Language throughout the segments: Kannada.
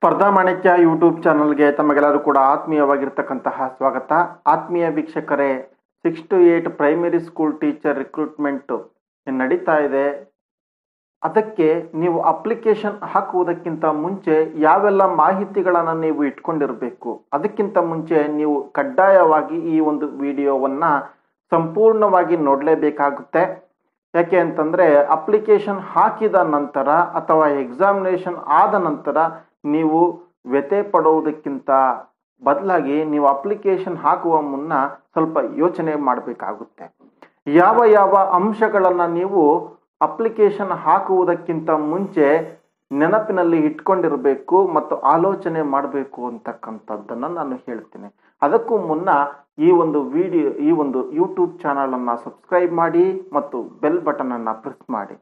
ಸ್ಪರ್ಧಾ ಮಾಣಿಕ್ಯ ಯೂಟ್ಯೂಬ್ ಚಾನಲ್ಗೆ ತಮಗೆಲ್ಲರೂ ಕೂಡ ಆತ್ಮೀಯವಾಗಿರ್ತಕ್ಕಂತಹ ಸ್ವಾಗತ ಆತ್ಮೀಯ ವೀಕ್ಷಕರೇ six to eight primary school teacher recruitment ನಡೀತಾ ಇದೆ ಅದಕ್ಕೆ ನೀವು ಅಪ್ಲಿಕೇಶನ್ ಹಾಕುವುದಕ್ಕಿಂತ ಮುಂಚೆ ಯಾವೆಲ್ಲ ಮಾಹಿತಿಗಳನ್ನು ನೀವು ಇಟ್ಕೊಂಡಿರಬೇಕು ಅದಕ್ಕಿಂತ ಮುಂಚೆ ನೀವು ಕಡ್ಡಾಯವಾಗಿ ಈ ಒಂದು ವಿಡಿಯೋವನ್ನು ಸಂಪೂರ್ಣವಾಗಿ ನೋಡಲೇಬೇಕಾಗುತ್ತೆ ಯಾಕೆ ಅಂತಂದರೆ ಅಪ್ಲಿಕೇಶನ್ ಹಾಕಿದ ನಂತರ ಅಥವಾ ಎಕ್ಸಾಮಿನೇಷನ್ ಆದ ನಂತರ ನೀವು ವ್ಯಥೆ ಪಡುವುದಕ್ಕಿಂತ ಬದಲಾಗಿ ನೀವು ಅಪ್ಲಿಕೇಶನ್ ಹಾಕುವ ಮುನ್ನ ಸ್ವಲ್ಪ ಯೋಚನೆ ಮಾಡಬೇಕಾಗುತ್ತೆ ಯಾವ ಯಾವ ಅಂಶಗಳನ್ನು ನೀವು ಅಪ್ಲಿಕೇಶನ್ ಹಾಕುವುದಕ್ಕಿಂತ ಮುಂಚೆ ನೆನಪಿನಲ್ಲಿ ಇಟ್ಕೊಂಡಿರಬೇಕು ಮತ್ತು ಆಲೋಚನೆ ಮಾಡಬೇಕು ಅಂತಕ್ಕಂಥದ್ದನ್ನು ನಾನು ಹೇಳ್ತೀನಿ ಅದಕ್ಕೂ ಮುನ್ನ ಈ ಒಂದು ವಿಡಿಯೋ ಈ ಒಂದು ಯೂಟ್ಯೂಬ್ ಚಾನಲನ್ನು ಸಬ್ಸ್ಕ್ರೈಬ್ ಮಾಡಿ ಮತ್ತು ಬೆಲ್ ಬಟನನ್ನು ಪ್ರೆಸ್ ಮಾಡಿ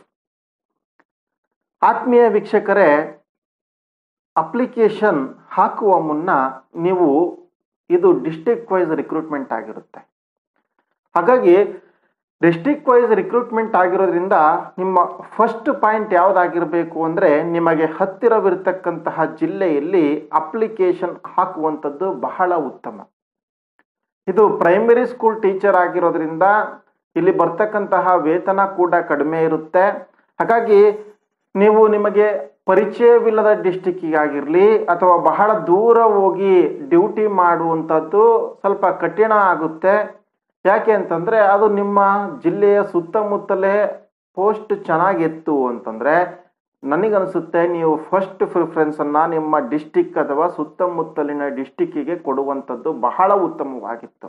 ಆತ್ಮೀಯ ವೀಕ್ಷಕರೇ ಅಪ್ಲಿಕೇಶನ್ ಹಾಕುವ ಮುನ್ನ ನೀವು ಇದು ಡಿಸ್ಟಿಕ್ ವೈಸ್ ರಿಕ್ರೂಟ್ಮೆಂಟ್ ಆಗಿರುತ್ತೆ ಹಾಗಾಗಿ ಡಿಸ್ಟಿಕ್ ವೈಸ್ ರಿಕ್ರೂಟ್ಮೆಂಟ್ ಆಗಿರೋದ್ರಿಂದ ನಿಮ್ಮ ಫಸ್ಟ್ ಪಾಯಿಂಟ್ ಯಾವುದಾಗಿರಬೇಕು ಅಂದರೆ ನಿಮಗೆ ಹತ್ತಿರವಿರ್ತಕ್ಕಂತಹ ಜಿಲ್ಲೆಯಲ್ಲಿ ಅಪ್ಲಿಕೇಶನ್ ಹಾಕುವಂಥದ್ದು ಬಹಳ ಉತ್ತಮ ಇದು ಪ್ರೈಮರಿ ಸ್ಕೂಲ್ ಟೀಚರ್ ಆಗಿರೋದ್ರಿಂದ ಇಲ್ಲಿ ಬರ್ತಕ್ಕಂತಹ ವೇತನ ಕೂಡ ಕಡಿಮೆ ಇರುತ್ತೆ ಹಾಗಾಗಿ ನೀವು ನಿಮಗೆ ಪರಿಚಯವಿಲ್ಲದ ಡಿಸ್ಟಿಕ್ಕಿಗಾಗಿರಲಿ ಅಥವಾ ಬಹಳ ದೂರ ಹೋಗಿ ಡ್ಯೂಟಿ ಮಾಡುವಂಥದ್ದು ಸ್ವಲ್ಪ ಕಠಿಣ ಆಗುತ್ತೆ ಯಾಕೆ ಅಂತಂದರೆ ಅದು ನಿಮ್ಮ ಜಿಲ್ಲೆಯ ಸುತ್ತಮುತ್ತಲೇ ಪೋಸ್ಟ್ ಚೆನ್ನಾಗಿತ್ತು ಅಂತಂದರೆ ನನಗನ್ಸುತ್ತೆ ನೀವು ಫಸ್ಟ್ ಪ್ರಿಫರೆನ್ಸನ್ನು ನಿಮ್ಮ ಡಿಸ್ಟಿಕ್ ಅಥವಾ ಸುತ್ತಮುತ್ತಲಿನ ಡಿಸ್ಟಿಕ್ಕಿಗೆ ಕೊಡುವಂಥದ್ದು ಬಹಳ ಉತ್ತಮವಾಗಿತ್ತು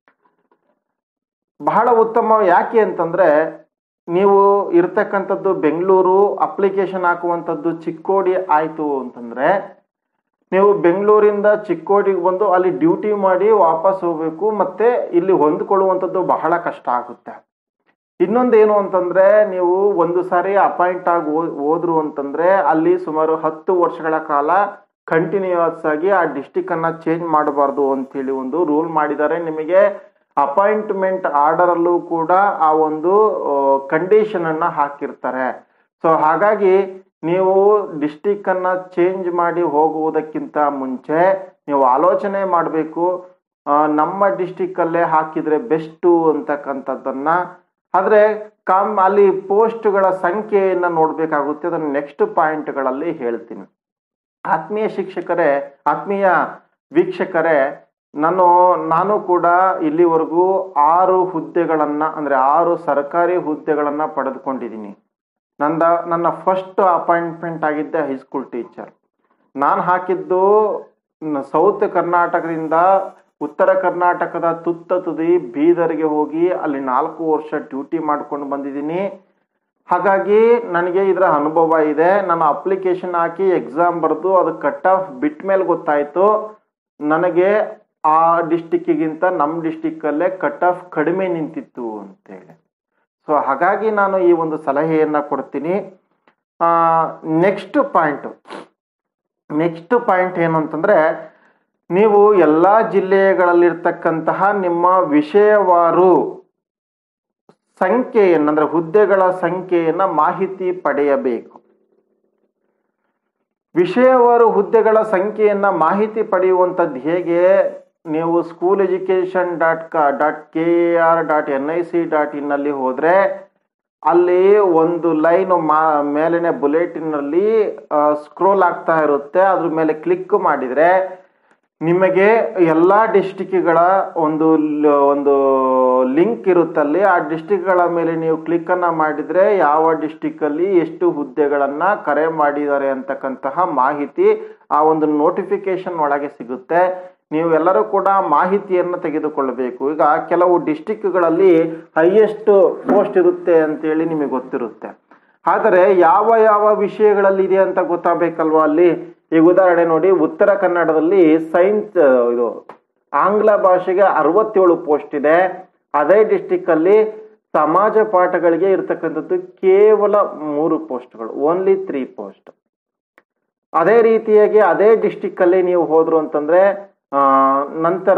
ಬಹಳ ಉತ್ತಮ ಯಾಕೆ ಅಂತಂದರೆ ನೀವು ಇರ್ತಕ್ಕಂಥದ್ದು ಬೆಂಗಳೂರು ಅಪ್ಲಿಕೇಶನ್ ಹಾಕುವಂಥದ್ದು ಚಿಕ್ಕೋಡಿ ಆಯಿತು ಅಂತಂದರೆ ನೀವು ಬೆಂಗಳೂರಿಂದ ಚಿಕ್ಕೋಡಿಗೆ ಬಂದು ಅಲ್ಲಿ ಡ್ಯೂಟಿ ಮಾಡಿ ವಾಪಸ್ ಹೋಗಬೇಕು ಮತ್ತೆ ಇಲ್ಲಿ ಹೊಂದ್ಕೊಳ್ಳುವಂಥದ್ದು ಬಹಳ ಕಷ್ಟ ಆಗುತ್ತೆ ಇನ್ನೊಂದೇನು ಅಂತಂದ್ರೆ ನೀವು ಒಂದು ಸಾರಿ ಅಪಾಯಿಂಟ್ ಆಗಿ ಹೋದ್ರು ಅಂತಂದ್ರೆ ಅಲ್ಲಿ ಸುಮಾರು ಹತ್ತು ವರ್ಷಗಳ ಕಾಲ ಕಂಟಿನ್ಯೂಸ್ ಆಗಿ ಆ ಡಿಸ್ಟಿಕ್ ಅನ್ನ ಚೇಂಜ್ ಮಾಡಬಾರ್ದು ಅಂತೇಳಿ ಒಂದು ರೂಲ್ ಮಾಡಿದ್ದಾರೆ ನಿಮಗೆ ಅಪಾಯಿಂಟ್ಮೆಂಟ್ ಆರ್ಡರ್ ಅಲ್ಲೂ ಕೂಡ ಆ ಒಂದು ಕಂಡೀಷನ್ ಅನ್ನ ಹಾಕಿರ್ತಾರೆ ಸೊ ಹಾಗಾಗಿ ನೀವು ಡಿಸ್ಟಿಕ್ ಅನ್ನ ಚೇಂಜ್ ಮಾಡಿ ಹೋಗುವುದಕ್ಕಿಂತ ಮುಂಚೆ ನೀವು ಆಲೋಚನೆ ಮಾಡಬೇಕು ನಮ್ಮ ಡಿಸ್ಟಿಕ್ ಅಲ್ಲೇ ಹಾಕಿದ್ರೆ ಬೆಸ್ಟು ಅಂತಕ್ಕಂಥದ್ದನ್ನ ಆದರೆ ಕಾಮ್ ಅಲ್ಲಿ ಪೋಸ್ಟ್ಗಳ ಸಂಖ್ಯೆಯನ್ನು ನೋಡಬೇಕಾಗುತ್ತೆ ಅದನ್ನು ನೆಕ್ಸ್ಟ್ ಪಾಯಿಂಟ್ಗಳಲ್ಲಿ ಹೇಳ್ತೀನಿ ಆತ್ಮೀಯ ಶಿಕ್ಷಕರೇ ಆತ್ಮೀಯ ವೀಕ್ಷಕರೇ ನಾನು ನಾನು ಕೂಡ ಇಲ್ಲಿವರೆಗೂ ಆರು ಹುದ್ದೆಗಳನ್ನು ಅಂದರೆ ಆರು ಸರ್ಕಾರಿ ಹುದ್ದೆಗಳನ್ನು ಪಡೆದುಕೊಂಡಿದ್ದೀನಿ ನಂದ ನನ್ನ ಫಸ್ಟ್ ಅಪಾಯಿಂಟ್ಮೆಂಟ್ ಆಗಿದ್ದೆ ಹೈಸ್ಕೂಲ್ ಟೀಚರ್ ನಾನು ಹಾಕಿದ್ದು ಸೌತ್ ಕರ್ನಾಟಕದಿಂದ ಉತ್ತರ ಕರ್ನಾಟಕದ ತುತ್ತ ತುದಿ ಬೀದರ್ಗೆ ಹೋಗಿ ಅಲ್ಲಿ ನಾಲ್ಕು ವರ್ಷ ಡ್ಯೂಟಿ ಮಾಡ್ಕೊಂಡು ಬಂದಿದ್ದೀನಿ ಹಾಗಾಗಿ ನನಗೆ ಇದರ ಅನುಭವ ಇದೆ ನಾನು ಅಪ್ಲಿಕೇಶನ್ ಹಾಕಿ ಎಕ್ಸಾಮ್ ಬರೆದು ಅದು ಕಟ್ ಆಫ್ ಬಿಟ್ಟ ಮೇಲೆ ಗೊತ್ತಾಯಿತು ನನಗೆ ಆ ಡಿಸ್ಟಿಕ್ಕಿಗಿಂತ ನಮ್ಮ ಡಿಸ್ಟಿಕ್ಕಲ್ಲೇ ಕಟ್ ಆಫ್ ಕಡಿಮೆ ನಿಂತಿತ್ತು ಅಂತೇಳಿ ಸೊ ಹಾಗಾಗಿ ನಾನು ಈ ಒಂದು ಸಲಹೆಯನ್ನು ಕೊಡ್ತೀನಿ ನೆಕ್ಸ್ಟ್ ಪಾಯಿಂಟು ನೆಕ್ಸ್ಟ್ ಪಾಯಿಂಟ್ ಏನು ಅಂತಂದರೆ ನೀವು ಎಲ್ಲ ಜಿಲ್ಲೆಗಳಲ್ಲಿರ್ತಕ್ಕಂತಹ ನಿಮ್ಮ ವಿಷಯವಾರು ಸಂಖ್ಯೆಯನ್ನು ಅಂದರೆ ಹುದ್ದೆಗಳ ಸಂಖ್ಯೆಯನ್ನು ಮಾಹಿತಿ ಪಡೆಯಬೇಕು ವಿಷಯವಾರು ಹುದ್ದೆಗಳ ಸಂಖ್ಯೆಯನ್ನು ಮಾಹಿತಿ ಪಡೆಯುವಂಥದ್ದು ಹೇಗೆ ನೀವು school education dot K dot K R dot N I C dot ಇನ್ನಲ್ಲಿ ಹೋದರೆ ಅಲ್ಲಿ ಒಂದು ಲೈನ್ ಮಾ ಮೇಲಿನ ಬುಲೆಟಿನಲ್ಲಿ ಸ್ಕ್ರೋಲ್ ಆಗ್ತಾ ಇರುತ್ತೆ ಅದ್ರ ಮೇಲೆ ಕ್ಲಿಕ್ ಮಾಡಿದರೆ ನಿಮಗೆ ಎಲ್ಲ ಡಿಸ್ಟಿಕ್ಗಳ ಒಂದು ಒಂದು ಲಿಂಕ್ ಇರುತ್ತಲ್ಲಿ ಆ ಡಿಸ್ಟಿಕ್ಗಳ ಮೇಲೆ ನೀವು ಕ್ಲಿಕ್ಕನ್ನು ಮಾಡಿದರೆ ಯಾವ ಡಿಸ್ಟಿಕ್ಕಲ್ಲಿ ಎಷ್ಟು ಹುದ್ದೆಗಳನ್ನು ಕರೆ ಮಾಡಿದ್ದಾರೆ ಅಂತಕ್ಕಂತಹ ಮಾಹಿತಿ ಆ ಒಂದು ನೋಟಿಫಿಕೇಶನ್ ಒಳಗೆ ಸಿಗುತ್ತೆ ನೀವು ಎಲ್ಲರೂ ಕೂಡ ಮಾಹಿತಿಯನ್ನು ತೆಗೆದುಕೊಳ್ಳಬೇಕು ಈಗ ಕೆಲವು ಡಿಸ್ಟಿಕ್ಗಳಲ್ಲಿ ಹೈಯೆಸ್ಟ್ ಪೋಸ್ಟ್ ಇರುತ್ತೆ ಅಂತೇಳಿ ನಿಮಗೆ ಗೊತ್ತಿರುತ್ತೆ ಆದರೆ ಯಾವ ಯಾವ ವಿಷಯಗಳಲ್ಲಿ ಇದೆ ಅಂತ ಗೊತ್ತಾಗಬೇಕಲ್ವಾ ಅಲ್ಲಿ ಈಗ ಉದಾಹರಣೆ ನೋಡಿ ಉತ್ತರ ಕನ್ನಡದಲ್ಲಿ ಸೈನ್ಸ್ ಇದು ಆಂಗ್ಲ ಭಾಷೆಗೆ ಅರವತ್ತೇಳು ಪೋಸ್ಟ್ ಇದೆ ಅದೇ ಡಿಸ್ಟಿಕ್ಕಲ್ಲಿ ಸಮಾಜ ಪಾಠಗಳಿಗೆ ಇರ್ತಕ್ಕಂಥದ್ದು ಕೇವಲ ಮೂರು ಪೋಸ್ಟ್ಗಳು ಓನ್ಲಿ ತ್ರೀ ಪೋಸ್ಟ್ ಅದೇ ರೀತಿಯಾಗಿ ಅದೇ ಡಿಸ್ಟಿಕ್ಕಲ್ಲಿ ನೀವು ಹೋದ್ರು ಅಂತಂದ್ರೆ ನಂತರ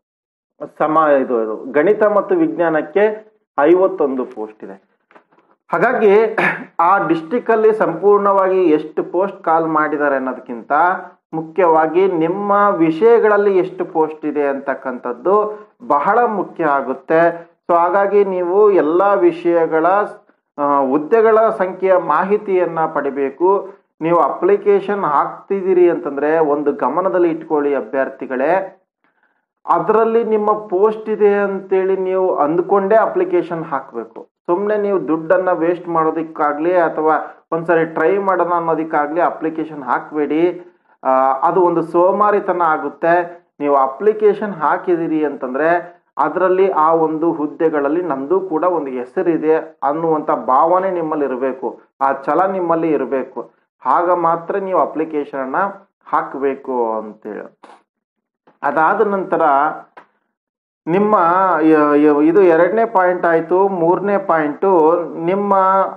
ಸಮ ಇದು ಇದು ಗಣಿತ ಮತ್ತು ವಿಜ್ಞಾನಕ್ಕೆ ಐವತ್ತೊಂದು ಪೋಸ್ಟ್ ಇದೆ ಹಾಗಾಗಿ ಆ ಡಿಸ್ಟಿಕಲ್ಲಿ ಸಂಪೂರ್ಣವಾಗಿ ಎಷ್ಟು ಪೋಸ್ಟ್ ಕಾಲ್ ಮಾಡಿದ್ದಾರೆ ಅನ್ನೋದಕ್ಕಿಂತ ಮುಖ್ಯವಾಗಿ ನಿಮ್ಮ ವಿಷಯಗಳಲ್ಲಿ ಎಷ್ಟು ಪೋಸ್ಟ್ ಇದೆ ಅಂತಕ್ಕಂಥದ್ದು ಬಹಳ ಮುಖ್ಯ ಆಗುತ್ತೆ ಸೊ ಹಾಗಾಗಿ ನೀವು ಎಲ್ಲ ವಿಷಯಗಳ ಆ, ಹುದ್ದೆಗಳ ಸಂಖ್ಯೆಯ ಮಾಹಿತಿಯನ್ನ ಪಡಿಬೇಕು ನೀವು ಅಪ್ಲಿಕೇಶನ್ ಹಾಕ್ತಿದ್ದೀರಿ ಅಂತಂದ್ರೆ ಒಂದು ಗಮನದಲ್ಲಿ ಇಟ್ಕೊಳ್ಳಿ ಅಭ್ಯರ್ಥಿಗಳೇ ಅದರಲ್ಲಿ ನಿಮ್ಮ ಪೋಸ್ಟ್ ಇದೆ ಅಂತೇಳಿ ನೀವು ಅಂದ್ಕೊಂಡೇ ಅಪ್ಲಿಕೇಶನ್ ಹಾಕಬೇಕು ಸುಮ್ಮನೆ ನೀವು ದುಡ್ಡನ್ನು ವೇಸ್ಟ್ ಮಾಡೋದಕ್ಕಾಗಲಿ ಅಥವಾ ಒಂದ್ಸರಿ ಟ್ರೈ ಮಾಡೋಣ ಅನ್ನೋದಕ್ಕಾಗಲಿ ಅಪ್ಲಿಕೇಶನ್ ಹಾಕಬೇಡಿ ಅದು ಒಂದು ಸೋಮಾರಿತನ ಆಗುತ್ತೆ ನೀವು ಅಪ್ಲಿಕೇಶನ್ ಹಾಕಿದಿರಿ ಅಂತಂದ್ರೆ ಅದರಲ್ಲಿ ಆ ಒಂದು ಹುದ್ದೆಗಳಲ್ಲಿ ನಮ್ಮದು ಕೂಡ ಒಂದು ಹೆಸರಿದೆ ಅನ್ನುವಂಥ ಭಾವನೆ ನಿಮ್ಮಲ್ಲಿ ಇರಬೇಕು ಆ ಛಲ ನಿಮ್ಮಲ್ಲಿ ಇರಬೇಕು ಆಗ ಮಾತ್ರ ನೀವು ಅಪ್ಲಿಕೇಶನ್ನ ಹಾಕಬೇಕು ಅಂತೇಳಿ ಅದಾದ ನಂತರ ನಿಮ್ಮ ಯ- ಯ- ಇದು ಎರಡನೇ ಪಾಯಿಂಟ್ ಆಯಿತು ಮೂರನೇ ಪಾಯಿಂಟು ನಿಮ್ಮ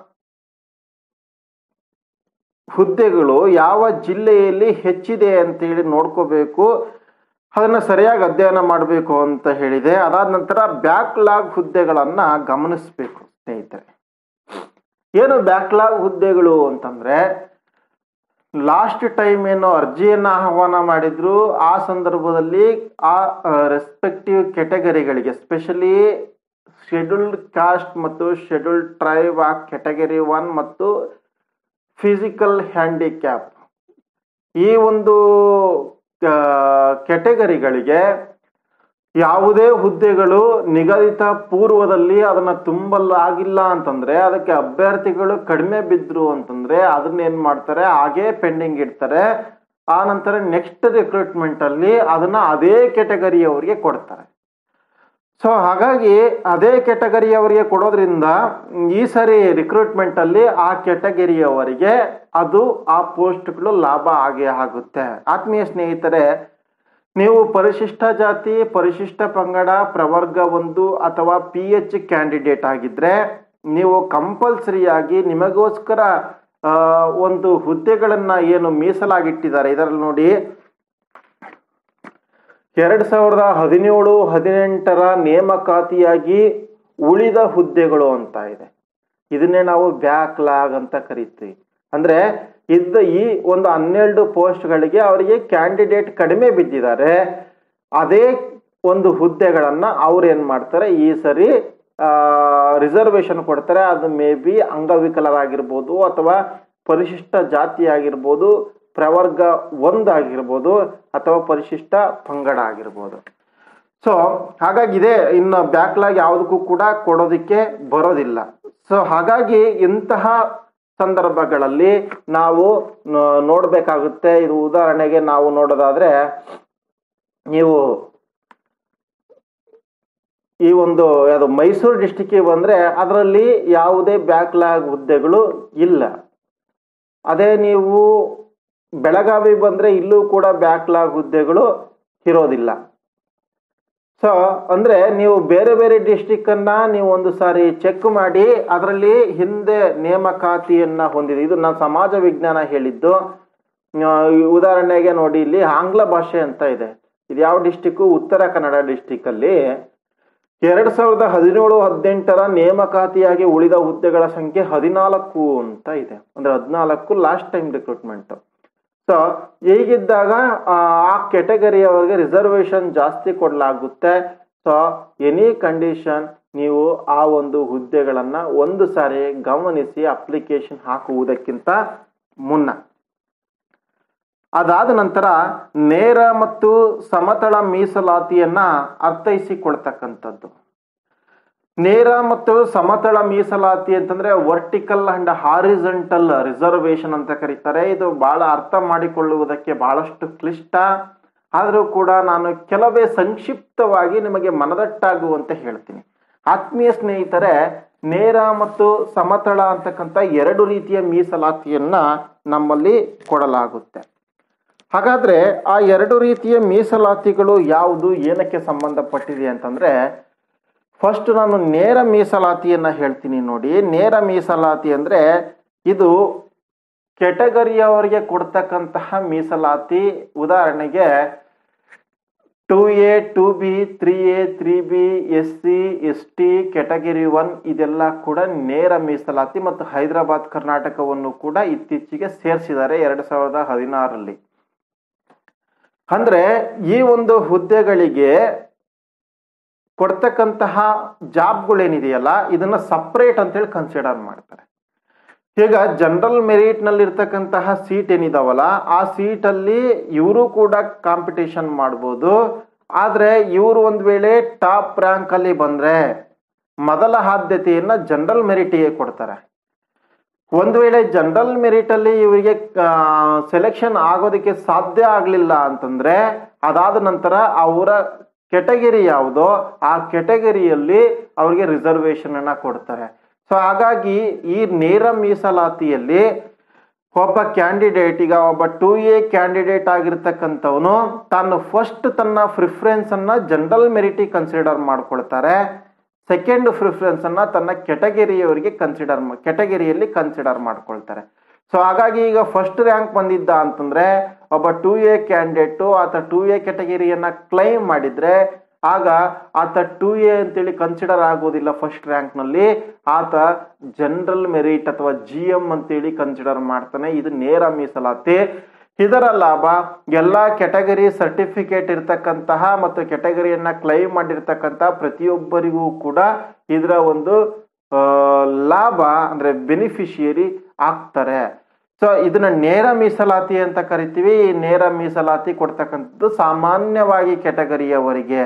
ಹುದ್ದೆಗಳು ಯಾವ ಜಿಲ್ಲೆಯಲ್ಲಿ ಹೆಚ್ಚಿದೆ ಅಂತೇಳಿ ನೋಡ್ಕೋಬೇಕು ಅದನ್ನು ಸರಿಯಾಗಿ ಅಧ್ಯಯನ ಮಾಡಬೇಕು ಅಂತ ಹೇಳಿದೆ ಅದಾದ ನಂತರ ಬ್ಯಾಕ್ಲಾಗ್ ಹುದ್ದೆಗಳನ್ನು ಗಮನಿಸಬೇಕು ಸ್ನೇಹಿತರೆ ಏನು ಬ್ಯಾಕ್ಲಾಗ್ ಹುದ್ದೆಗಳು ಅಂತಂದ್ರೆ ಲಾಸ್ಟ್ ಟೈಮ್ ಏನು ಅರ್ಜಿಯನ್ನು ಆಹ್ವಾನ ಮಾಡಿದ್ರು ಆ ಸಂದರ್ಭದಲ್ಲಿ ಆ ರೆಸ್ಪೆಕ್ಟಿವ್ ಕೆಟಗರಿಗಳಿಗೆ ಸ್ಪೆಷಲಿ ಶೆಡ್ಯೂಲ್ಡ್ ಕಾಸ್ಟ್ ಮತ್ತು ಶೆಡ್ಯೂಲ್ಡ್ ಟ್ರೈಬ್ ಆ ಕೆಟಗರಿ ಒನ್ ಮತ್ತು ಫಿಸಿಕಲ್ ಹ್ಯಾಂಡಿಕ್ಯಾಪ್ ಈ ಒಂದು ಕೆಟಗರಿಗಳಿಗೆ ಯಾವುದೇ ಹುದ್ದೆಗಳು ನಿಗದಿತ ಪೂರ್ವದಲ್ಲಿ ಅದನ್ನ ತುಂಬಲಾಗಿಲ್ಲ ಅಂತಂದ್ರೆ ಅದಕ್ಕೆ ಅಭ್ಯರ್ಥಿಗಳು ಕಡಿಮೆ ಬಿದ್ರು ಅಂತಂದ್ರೆ ಅದನ್ನ ಏನ್ ಮಾಡ್ತಾರೆ ಹಾಗೇ ಪೆಂಡಿಂಗ್ ಇಡ್ತಾರೆ ಆ ನಂತರ ನೆಕ್ಸ್ಟ್ ರಿಕ್ರೂಟ್ಮೆಂಟ್ ಅಲ್ಲಿ ಅದನ್ನ ಅದೇ ಕೆಟಗರಿಯವರಿಗೆ ಕೊಡ್ತಾರೆ ಸೊ ಹಾಗಾಗಿ ಅದೇ ಕೆಟಗರಿಯವರಿಗೆ ಕೊಡೋದ್ರಿಂದ ಈ ಸರಿ ರಿಕ್ರೂಟ್ಮೆಂಟ್ ಅಲ್ಲಿ ಆ ಕೆಟಗರಿಯವರಿಗೆ ಅದು ಆ ಪೋಸ್ಟ್ಗಳು ಲಾಭ ಆಗೇ ಆಗುತ್ತೆ ಆತ್ಮೀಯ ಸ್ನೇಹಿತರೆ ನೀವು ಪರಿಶಿಷ್ಟ ಜಾತಿ ಪರಿಶಿಷ್ಟ ಪಂಗಡ ಪ್ರವರ್ಗ ಒಂದು ಅಥವಾ ಪಿ ಎಚ್ ಕ್ಯಾಂಡಿಡೇಟ್ ಆಗಿದ್ರೆ ನೀವು ಕಂಪಲ್ಸರಿಯಾಗಿ ನಿಮಗೋಸ್ಕರ ಆ, ಒಂದು ಹುದ್ದೆಗಳನ್ನ ಏನು ಮೀಸಲಾಗಿಟ್ಟಿದ್ದಾರೆ ಇದರಲ್ಲಿ ನೋಡಿ ಎರಡ್ ಸಾವಿರದ ಹದಿನೇಳು ಹದಿನೆಂಟರ ನೇಮಕಾತಿಯಾಗಿ ಉಳಿದ ಹುದ್ದೆಗಳು ಅಂತ ಇದೆ ಇದನ್ನೇ ನಾವು ಬ್ಯಾಕ್ಲಾಗ್ ಅಂತ ಕರಿತೀವಿ ಅಂದ್ರೆ ಇದ್ದ ಈ ಒಂದು ಹನ್ನೆರಡು ಪೋಸ್ಟ್ಗಳಿಗೆ ಅವರಿಗೆ ಕ್ಯಾಂಡಿಡೇಟ್ ಕಡಿಮೆ ಬಿದ್ದಿದ್ದಾರೆ ಅದೇ ಒಂದು ಹುದ್ದೆಗಳನ್ನ ಅವ್ರು ಏನ್ ಮಾಡ್ತಾರೆ ಈ ಸರಿ ರಿಸರ್ವೇಶನ್ ಕೊಡ್ತಾರೆ ಅದು ಮೇ ಬಿ ಅಂಗವಿಕಲರಾಗಿರ್ಬೋದು ಅಥವಾ ಪರಿಶಿಷ್ಟ ಜಾತಿ ಆಗಿರ್ಬೋದು ಪ್ರವರ್ಗ ಒಂದಾಗಿರ್ಬೋದು ಅಥವಾ ಪರಿಶಿಷ್ಟ ಪಂಗಡ ಆಗಿರ್ಬೋದು ಸೊ ಹಾಗಾಗಿ ಇದೆ ಇನ್ನು ಬ್ಯಾಕ್ಲಾಗ್ ಯಾವುದಕ್ಕೂ ಕೂಡ ಕೊಡೋದಕ್ಕೆ ಬರೋದಿಲ್ಲ ಸೊ ಹಾಗಾಗಿ ಇಂತಹ ಸಂದರ್ಭಗಳಲ್ಲಿ ನಾವು ನೋ- ನೋಡ್ಬೇಕಾಗುತ್ತೆ ಇದು ಉದಾಹರಣೆಗೆ ನಾವು ನೋಡೋದಾದ್ರೆ ನೀವು ಈ ಒಂದು ಯಾವುದು ಮೈಸೂರು ಡಿಸ್ಟಿಕ್ಗೆ ಬಂದ್ರೆ ಅದರಲ್ಲಿ ಯಾವುದೇ ಬ್ಯಾಕ್ಲಾಗ್ ಹುದ್ದೆಗಳು ಇಲ್ಲ ಅದೇ ನೀವು ಬೆಳಗಾವಿ ಬಂದ್ರೆ ಇಲ್ಲೂ ಕೂಡ ಬ್ಯಾಕ್ಲಾಗ್ ಹುದ್ದೆಗಳು ಇರೋದಿಲ್ಲ ಸೊ ಅಂದ್ರೆ ನೀವು ಬೇರೆ ಬೇರೆ ಡಿಸ್ಟಿಕ್ ಅನ್ನ ನೀವು ಒಂದು ಸಾರಿ ಚೆಕ್ ಮಾಡಿ ಅದರಲ್ಲಿ ಹಿಂದೆ ನೇಮಕಾತಿಯನ್ನ ಹೊಂದಿದೆ ಇದು ನಾನು ಸಮಾಜ ವಿಜ್ಞಾನ ಹೇಳಿದ್ದು ಆ, ಈ ಉದಾಹರಣೆಗೆ ನೋಡಿ ಇಲ್ಲಿ ಆಂಗ್ಲ ಭಾಷೆ ಅಂತ ಇದೆ ಇದು ಯಾವ ಡಿಸ್ಟಿಕ್ಕು ಉತ್ತರ ಕನ್ನಡ ಡಿಸ್ಟಿಕ್ ಅಲ್ಲಿ ಎರಡ್ ಸಾವಿರದ ಹದಿನೇಳು ಹದಿನೆಂಟರ ನೇಮಕಾತಿಯಾಗಿ ಉಳಿದ ಹುದ್ದೆಗಳ ಸಂಖ್ಯೆ ಹದಿನಾಲ್ಕು ಅಂತ ಇದೆ ಅಂದ್ರೆ ಹದಿನಾಲ್ಕು ಲಾಸ್ಟ್ ಟೈಮ್ ರಿಕ್ರೂಟ್ಮೆಂಟ್ ಸೊ ಹೀಗಿದ್ದಾಗ ಆ ಕೆಟಗರಿಯವರಿಗೆ ರಿಸರ್ವೇಶನ್ ಜಾಸ್ತಿ ಕೊಡಲಾಗುತ್ತೆ ಸೊ ಎನಿ ಕಂಡೀಷನ್ ನೀವು ಆ ಒಂದು ಹುದ್ದೆಗಳನ್ನ ಒಂದು ಸಾರಿ ಗಮನಿಸಿ ಅಪ್ಲಿಕೇಶನ್ ಹಾಕುವುದಕ್ಕಿಂತ ಮುನ್ನ ಅದಾದ ನಂತರ ನೇರ ಮತ್ತು ಸಮತಳ ಮೀಸಲಾತಿಯನ್ನ ಅರ್ಥೈಸಿಕೊಳ್ತಕ್ಕಂಥದ್ದು ನೇರ ಮತ್ತು ಸಮತಳ ಮೀಸಲಾತಿ ಅಂತಂದ್ರೆ ವರ್ಟಿಕಲ್ ಅಂಡ್ ಹಾರಿಜೆಂಟಲ್ ರಿಸರ್ವೇಶನ್ ಅಂತ ಕರೀತಾರೆ ಇದು ಬಹಳ ಅರ್ಥ ಮಾಡಿಕೊಳ್ಳುವುದಕ್ಕೆ ಬಹಳಷ್ಟು ಕ್ಲಿಷ್ಟ ಆದರೂ ಕೂಡ ನಾನು ಕೆಲವೇ ಸಂಕ್ಷಿಪ್ತವಾಗಿ ನಿಮಗೆ ಮನದಟ್ಟಾಗುವಂತೆ ಹೇಳ್ತೀನಿ ಆತ್ಮೀಯ ಸ್ನೇಹಿತರೆ ನೇರ ಮತ್ತು ಸಮತಳ ಅಂತಕ್ಕಂಥ ಎರಡು ರೀತಿಯ ಮೀಸಲಾತಿಯನ್ನ ನಮ್ಮಲ್ಲಿ ಕೊಡಲಾಗುತ್ತೆ ಹಾಗಾದ್ರೆ ಆ ಎರಡು ರೀತಿಯ ಮೀಸಲಾತಿಗಳು ಯಾವುದು ಏನಕ್ಕೆ ಸಂಬಂಧಪಟ್ಟಿದೆ ಅಂತಂದ್ರೆ ಫಸ್ಟ್ ನಾನು ನೇರ ಮೀಸಲಾತಿಯನ್ನ ಹೇಳ್ತೀನಿ ನೋಡಿ ನೇರ ಮೀಸಲಾತಿ ಅಂದ್ರೆ ಇದು ಕೆಟಗರಿಯವರಿಗೆ ಕೊಡ್ತಕ್ಕಂತಹ ಮೀಸಲಾತಿ ಉದಾಹರಣೆಗೆ two A two B three A three B S C S T category one ಇದೆಲ್ಲ ಕೂಡ ನೇರ ಮೀಸಲಾತಿ ಮತ್ತು ಹೈದರಾಬಾದ್ ಕರ್ನಾಟಕವನ್ನು ಕೂಡ ಇತ್ತೀಚೆಗೆ ಸೇರಿಸಿದ್ದಾರೆ ಎರಡು ಸಾವಿರದ ಹದಿನಾರರಲ್ಲಿ ಅಂದ್ರೆ ಈ ಒಂದು ಹುದ್ದೆಗಳಿಗೆ ಕೊಡ್ತಕ್ಕಂತಹ ಜಾಬ್ಗಳೇನಿದೆಯಲ್ಲ ಇದನ್ನ ಸಪ್ರೇಟ್ ಅಂತೇಳಿ ಕನ್ಸಿಡರ್ ಮಾಡ್ತಾರೆ ಈಗ ಜನರಲ್ ಮೆರಿಟ್ ನಲ್ಲಿ ಇರ್ತಕ್ಕಂತಹ ಸೀಟ್ ಏನಿದಾವಲ್ಲ ಆ ಸೀಟ್ ಅಲ್ಲಿ ಇವರು ಕೂಡ ಕಾಂಪಿಟೇಷನ್ ಮಾಡ್ಬೋದು ಆದ್ರೆ ಇವರು ಒಂದ್ ವೇಳೆ ಟಾಪ್ ರ್ಯಾಂಕ್ ಅಲ್ಲಿ ಬಂದ್ರೆ ಮೊದಲ ಆದ್ಯತೆಯನ್ನ ಜನರಲ್ ಮೆರಿಟಿಗೆ ಕೊಡ್ತಾರೆ ಒಂದು ವೇಳೆ ಜನರಲ್ ಮೆರಿಟ್ ಅಲ್ಲಿ ಇವರಿಗೆ ಸೆಲೆಕ್ಷನ್ ಆಗೋದಕ್ಕೆ ಸಾಧ್ಯ ಆಗಲಿಲ್ಲ ಅಂತಂದ್ರೆ ಅದಾದ ನಂತರ ಅವರ ಕೆಟಗರಿ ಯಾವುದೋ ಆ ಕೆಟಗರಿಯಲ್ಲಿ ಅವರಿಗೆ ರಿಸರ್ವೇಶನ್ ಅನ್ನ ಕೊಡ್ತಾರೆ ಸೊ ಹಾಗಾಗಿ ಈ ನೇರ ಮೀಸಲಾತಿಯಲ್ಲಿ ಒಬ್ಬ ಕ್ಯಾಂಡಿಡೇಟ್ ಈಗ ಒಬ್ಬ ಟೂ ಎ ಕ್ಯಾಂಡಿಡೇಟ್ ಆಗಿರ್ತಕ್ಕಂಥವನು ತಾನು ಫಸ್ಟ್ ತನ್ನ ಪ್ರಿಫರೆನ್ಸ್ ಅನ್ನ ಜನರಲ್ ಮೆರಿಟಿಗೆ ಕನ್ಸಿಡರ್ ಮಾಡ್ಕೊಳ್ತಾರೆ ಸೆಕೆಂಡ್ ಪ್ರಿಫರೆನ್ಸ್ ಅನ್ನ ತನ್ನ ಕೆಟಗರಿಯವರಿಗೆ ಕನ್ಸಿಡರ್ ಕೆಟಗರಿಯಲ್ಲಿ ಕನ್ಸಿಡರ್ ಮಾಡ್ಕೊಳ್ತಾರೆ ಸೊ ಹಾಗಾಗಿ ಈಗ ಫಸ್ಟ್ ರ್ಯಾಂಕ್ ಬಂದಿದ್ದ ಅಂತಂದ್ರೆ ಒಬ್ಬ ಟೂ ಎ ಕ್ಯಾಂಡಿಡೇಟು ಆತ ಟೂ ಎ ಕೆಟಗರಿಯನ್ನ ಕ್ಲೈಮ್ ಮಾಡಿದ್ರೆ ಆಗ ಆತ ಟೂ ಎ ಅಂತೇಳಿ ಕನ್ಸಿಡರ್ ಆಗೋದಿಲ್ಲ ಫಸ್ಟ್ ರ್ಯಾಂಕ್ನಲ್ಲಿ ಆತ ಜನರಲ್ ಮೆರಿಟ್ ಅಥವಾ ಜಿ ಎಂ ಅಂತೇಳಿ ಕನ್ಸಿಡರ್ ಮಾಡ್ತಾನೆ ಇದು ನೇರ ಮೀಸಲಾತಿ ಇದರ ಲಾಭ ಎಲ್ಲ ಕೆಟಗರಿ ಸರ್ಟಿಫಿಕೇಟ್ ಇರ್ತಕ್ಕಂತಹ ಮತ್ತು ಕೆಟಗರಿಯನ್ನ ಕ್ಲೈಮ್ ಮಾಡಿರ್ತಕ್ಕಂಥ ಪ್ರತಿಯೊಬ್ಬರಿಗೂ ಕೂಡ ಇದರ ಒಂದು ಆ, ಲಾಭ ಅಂದ್ರೆ ಬೆನಿಫಿಷಿಯರಿ ಆಗ್ತಾರೆ ಸೊ ಇದನ್ನ ನೇರ ಮೀಸಲಾತಿ ಅಂತ ಕರಿತೀವಿ ಈ ನೇರ ಮೀಸಲಾತಿ ಕೊಡ್ತಕ್ಕಂಥದ್ದು ಸಾಮಾನ್ಯವಾಗಿ ಕೆಟಗರಿಯವರಿಗೆ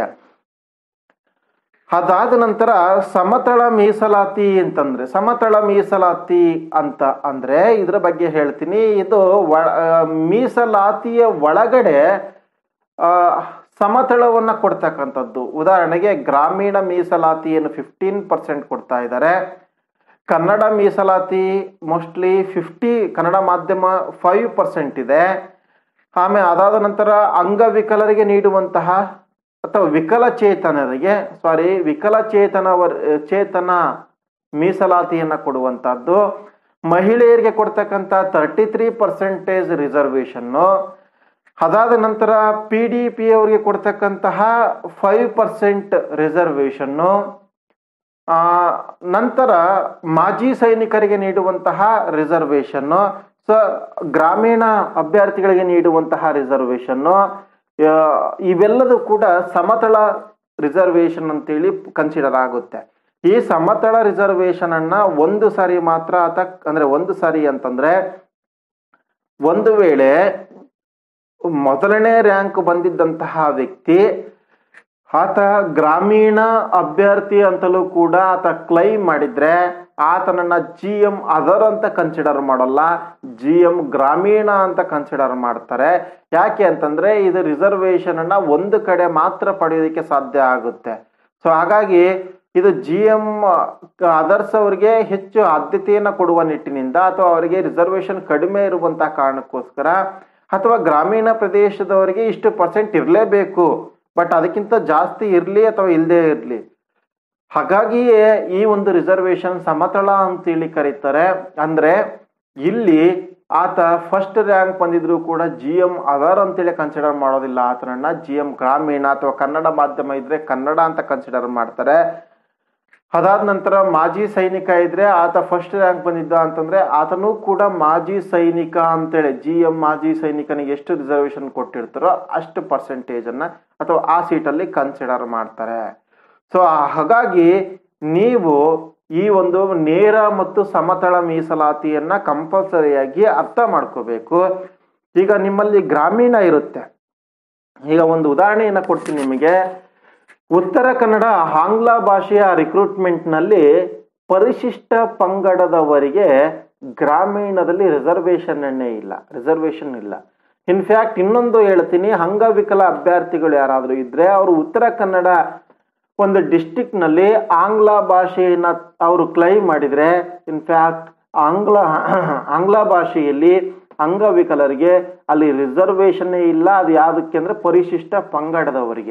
ಅದಾದ ನಂತರ ಸಮತಳ ಮೀಸಲಾತಿ ಅಂತಂದ್ರೆ ಸಮತಳ ಮೀಸಲಾತಿ ಅಂತ ಅಂದ್ರೆ ಇದ್ರ ಬಗ್ಗೆ ಹೇಳ್ತೀನಿ ಇದು ಒ- ಆ, ಮೀಸಲಾತಿಯ ಒಳಗಡೆ ಆ, ಸಮತಳವನ್ನ ಕೊಡ್ತಕ್ಕಂಥದ್ದು ಉದಾಹರಣೆಗೆ ಗ್ರಾಮೀಣ ಮೀಸಲಾತಿಯನ್ನು ಫಿಫ್ಟೀನ್ ಪರ್ಸೆಂಟ್ ಕೊಡ್ತಾ ಇದ್ದಾರೆ ಕನ್ನಡ ಮೀಸಲಾತಿ ಮೋಸ್ಟ್ಲಿ ಫಿಫ್ಟಿ ಕನ್ನಡ ಮಾಧ್ಯಮ ಫೈವ್ ಪರ್ಸೆಂಟ್ ಇದೆ ಆಮೇಲೆ ಅದಾದ ನಂತರ ಅಂಗವಿಕಲರಿಗೆ ನೀಡುವಂತಹ ಅಥವಾ ವಿಕಲಚೇತನರಿಗೆ ಸಾರಿ ವಿಕಲಚೇತನ ವರ್- ಚೇತನ ಮೀಸಲಾತಿಯನ್ನ ಕೊಡುವಂತಹದ್ದು ಮಹಿಳೆಯರಿಗೆ ಕೊಡ್ತಕ್ಕಂಥ ತರ್ಟಿ ತ್ರೀ ಪರ್ಸೆಂಟೇಜ್ ರಿಸರ್ವೇಷನ್ನು ಅದಾದ ನಂತರ ಪಿ ಡಿ ಪಿ ಅವರಿಗೆ ಕೊಡ್ತಕ್ಕಂತಹ ಫೈವ್ ಪರ್ಸೆಂಟ್ ರಿಸರ್ವೇಷನ್ನು ಆ, ನಂತರ ಮಾಜಿ ಸೈನಿಕರಿಗೆ ನೀಡುವಂತಹ ರಿಸರ್ವೇಷನ್ನು ಸೊ ಗ್ರಾಮೀಣ ಅಭ್ಯರ್ಥಿಗಳಿಗೆ ನೀಡುವಂತಹ ರಿಸರ್ವೇಷನ್ನು ಆ, ಇವೆಲ್ಲದೂ ಕೂಡ ಸಮತಳ ರಿಸರ್ವೇಷನ್ ಅಂತೇಳಿ ಕನ್ಸಿಡರ್ ಆಗುತ್ತೆ ಈ ಸಮತಳ ರಿಸರ್ವೇಷನ್ ಅನ್ನ ಒಂದು ಸಾರಿ ಮಾತ್ರ ಆತ ಅಂದ್ರೆ ಒಂದು ಸಾರಿ ಅಂತಂದ್ರೆ ಒಂದು ವೇಳೆ ಮೊದಲನೇ ರ್ಯಾಂಕ್ ಬಂದಿದ್ದಂತಹ ವ್ಯಕ್ತಿ ಆತ ಗ್ರಾಮೀಣ ಅಭ್ಯರ್ಥಿ ಅಂತಲೂ ಕೂಡ ಆತ ಕ್ಲೈಮ್ ಮಾಡಿದ್ರೆ ಆತನನ್ನ ಜಿ ಎಂ ಅದರ್ ಅಂತ ಕನ್ಸಿಡರ್ ಮಾಡಲ್ಲ ಜಿ ಎಂ ಗ್ರಾಮೀಣ ಅಂತ ಕನ್ಸಿಡರ್ ಮಾಡ್ತಾರೆ ಯಾಕೆ ಅಂತಂದ್ರೆ ಇದು ರಿಸರ್ವೇಶನ್ ಅನ್ನ ಒಂದು ಕಡೆ ಮಾತ್ರ ಪಡೆಯೋದಕ್ಕೆ ಸಾಧ್ಯ ಆಗುತ್ತೆ ಸೊ ಹಾಗಾಗಿ ಇದು ಜಿ ಎಂ ಅದರ್ಸ್ ಅವರಿಗೆ ಹೆಚ್ಚು ಆದ್ಯತೆಯನ್ನು ಕೊಡುವ ನಿಟ್ಟಿನಿಂದ ಅಥವಾ ಅವರಿಗೆ ರಿಸರ್ವೇಶನ್ ಕಡಿಮೆ ಇರುವಂತಹ ಕಾರಣಕ್ಕೋಸ್ಕರ ಅಥವಾ ಗ್ರಾಮೀಣ ಪ್ರದೇಶದವರಿಗೆ ಇಷ್ಟು ಪರ್ಸೆಂಟ್ ಇರಲೇಬೇಕು ಬಟ್ ಅದಕ್ಕಿಂತ ಜಾಸ್ತಿ ಇರಲಿ ಅಥವಾ ಇಲ್ಲದೆ ಇರಲಿ ಹಾಗಾಗಿಯೇ ಈ ಒಂದು ರಿಸರ್ವೇಶನ್ ಸಮತಳ ಅಂತೇಳಿ ಕರೀತಾರೆ ಅಂದ್ರೆ ಇಲ್ಲಿ ಆತ ಫಸ್ಟ್ ರ್ಯಾಂಕ್ ಬಂದಿದ್ರು ಕೂಡ ಜಿ ಎಂ ಅದರ್ ಅಂತೇಳಿ ಕನ್ಸಿಡರ್ ಮಾಡೋದಿಲ್ಲ ಆತನನ್ನ ಜಿ ಎಂ ಗ್ರಾಮೀಣ ಅಥವಾ ಕನ್ನಡ ಮಾಧ್ಯಮ ಇದ್ರೆ ಕನ್ನಡ ಅಂತ ಕನ್ಸಿಡರ್ ಮಾಡ್ತಾರೆ ಅದಾದ ನಂತರ ಮಾಜಿ ಸೈನಿಕ ಇದ್ರೆ ಆತ ಫಸ್ಟ್ ರ್ಯಾಂಕ್ ಬಂದಿದ್ದ ಅಂತಂದ್ರೆ ಆತನೂ ಕೂಡ ಮಾಜಿ ಸೈನಿಕ ಅಂತೇಳಿ ಜಿ ಎಂ ಮಾಜಿ ಸೈನಿಕನಿಗೆ ಎಷ್ಟು ರಿಸರ್ವೇಶನ್ ಕೊಟ್ಟಿರ್ತಾರೋ ಅಷ್ಟು ಪರ್ಸೆಂಟೇಜ್ ಅನ್ನ ಅಥವಾ ಆ ಸೀಟಲ್ಲಿ ಕನ್ಸಿಡರ್ ಮಾಡ್ತಾರೆ ಸೊ ಹಾಗಾಗಿ ನೀವು ಈ ಒಂದು ನೇರ ಮತ್ತು ಸಮತಳ ಮೀಸಲಾತಿಯನ್ನ ಕಂಪಲ್ಸರಿಯಾಗಿ ಅರ್ಥ ಮಾಡ್ಕೋಬೇಕು ಈಗ ನಿಮ್ಮಲ್ಲಿ ಗ್ರಾಮೀಣ ಇರುತ್ತೆ ಈಗ ಒಂದು ಉದಾಹರಣೆಯನ್ನ ಕೊಡ್ತೀನಿ ನಿಮಗೆ ಉತ್ತರ ಕನ್ನಡ ಆಂಗ್ಲ ಭಾಷೆಯ ರಿಕ್ರೂಟ್ಮೆಂಟ್ನಲ್ಲಿ ಪರಿಶಿಷ್ಟ ಪಂಗಡದವರಿಗೆ ಗ್ರಾಮೀಣದಲ್ಲಿ ರಿಸರ್ವೇಶನ್ ಇಲ್ಲ ರಿಸರ್ವೇಶನ್ ಇಲ್ಲ ಇನ್ಫ್ಯಾಕ್ಟ್ ಇನ್ನೊಂದು ಹೇಳ್ತೀನಿ ಅಂಗವಿಕಲ ಅಭ್ಯರ್ಥಿಗಳು ಯಾರಾದರೂ ಇದ್ರೆ ಅವರು ಉತ್ತರ ಕನ್ನಡ ಒಂದು ಡಿಸ್ಟಿಕ್ ನಲ್ಲಿ ಆಂಗ್ಲ ಭಾಷೆಯನ್ನ ಅವರು ಕ್ಲೈಮ್ ಮಾಡಿದ್ರೆ ಇನ್ಫ್ಯಾಕ್ಟ್ ಆಂಗ್ಲ ಆಂಗ್ಲ ಭಾಷೆಯಲ್ಲಿ ಅಂಗವಿಕಲರಿಗೆ ಅಲ್ಲಿ ರಿಸರ್ವೇಶನ್ ಇಲ್ಲ ಅದು ಯಾವುದಕ್ಕೆ ಅಂದ್ರೆ ಪರಿಶಿಷ್ಟ ಪಂಗಡದವರಿಗೆ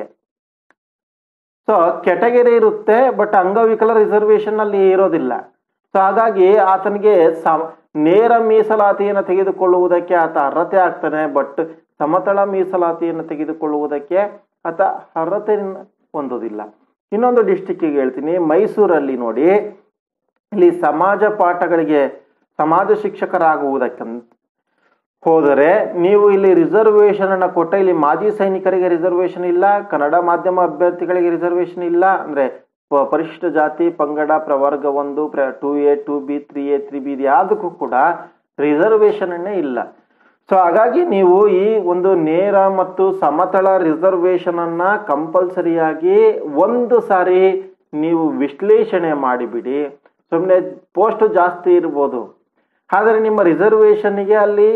ಸೊ ಕೆಟಗರಿ ಇರುತ್ತೆ ಬಟ್ ಅಂಗವಿಕಲ ರಿಸರ್ವೇಶನ್ ಅಲ್ಲಿ ಇರೋದಿಲ್ಲ ಸೊ ಹಾಗಾಗಿ ಆತನಿಗೆ ಸ- ನೇರ ಮೀಸಲಾತಿಯನ್ನು ತೆಗೆದುಕೊಳ್ಳುವುದಕ್ಕೆ ಆತ ಅರ್ಹತೆ ಆಗ್ತಾನೆ ಬಟ್ ಸಮತಳ ಮೀಸಲಾತಿಯನ್ನು ತೆಗೆದುಕೊಳ್ಳುವುದಕ್ಕೆ ಅಥವಾ ಅರ್ಹತೆ ಹೊಂದೋದಿಲ್ಲ ಇನ್ನೊಂದು ಡಿಸ್ಟಿಕ್ಕಿಗೆ ಹೇಳ್ತೀನಿ ಮೈಸೂರಲ್ಲಿ ನೋಡಿ ಇಲ್ಲಿ ಸಮಾಜ ಪಾಠಗಳಿಗೆ ಸಮಾಜ ಶಿಕ್ಷಕರಾಗುವುದಕ್ಕಂತ ಹೋದರೆ ನೀವು ಇಲ್ಲಿ ರಿಸರ್ವೇಶನ್ ಅನ್ನ ಕೊಟ್ಟ ಇಲ್ಲಿ ಮಾಜಿ ಸೈನಿಕರಿಗೆ ರಿಸರ್ವೇಶನ್ ಇಲ್ಲ ಕನ್ನಡ ಮಾಧ್ಯಮ ಅಭ್ಯರ್ಥಿಗಳಿಗೆ ರಿಸರ್ವೇಶನ್ ಇಲ್ಲ ಅಂದ್ರೆ ಪ- ಪರಿಶಿಷ್ಟ ಜಾತಿ ಪಂಗಡ ಪ್ರವರ್ಗ ಒಂದು ಪ್ರ two A two B three A three B ಯಾವುದಕ್ಕೂ ಕೂಡ ರಿಸರ್ವೇಶನ್ ಅನ್ನೇ ಇಲ್ಲ ಸೊ ಹಾಗಾಗಿ ನೀವು ಈ ಒಂದು ನೇರ ಮತ್ತು ಸಮತಳ ರಿಸರ್ವೇಶನ್ ಅನ್ನ ಕಂಪಲ್ಸರಿಯಾಗಿ ಒಂದು ಸಾರಿ ನೀವು ವಿಶ್ಲೇಷಣೆ ಮಾಡಿಬಿಡಿ ಸುಮ್ಮನೆ ಪೋಸ್ಟ್ ಜಾಸ್ತಿ ಇರ್ಬೋದು ಆದರೆ ನಿಮ್ಮ ರಿಸರ್ವೇಶನ್ಗೆ ಅಲ್ಲಿ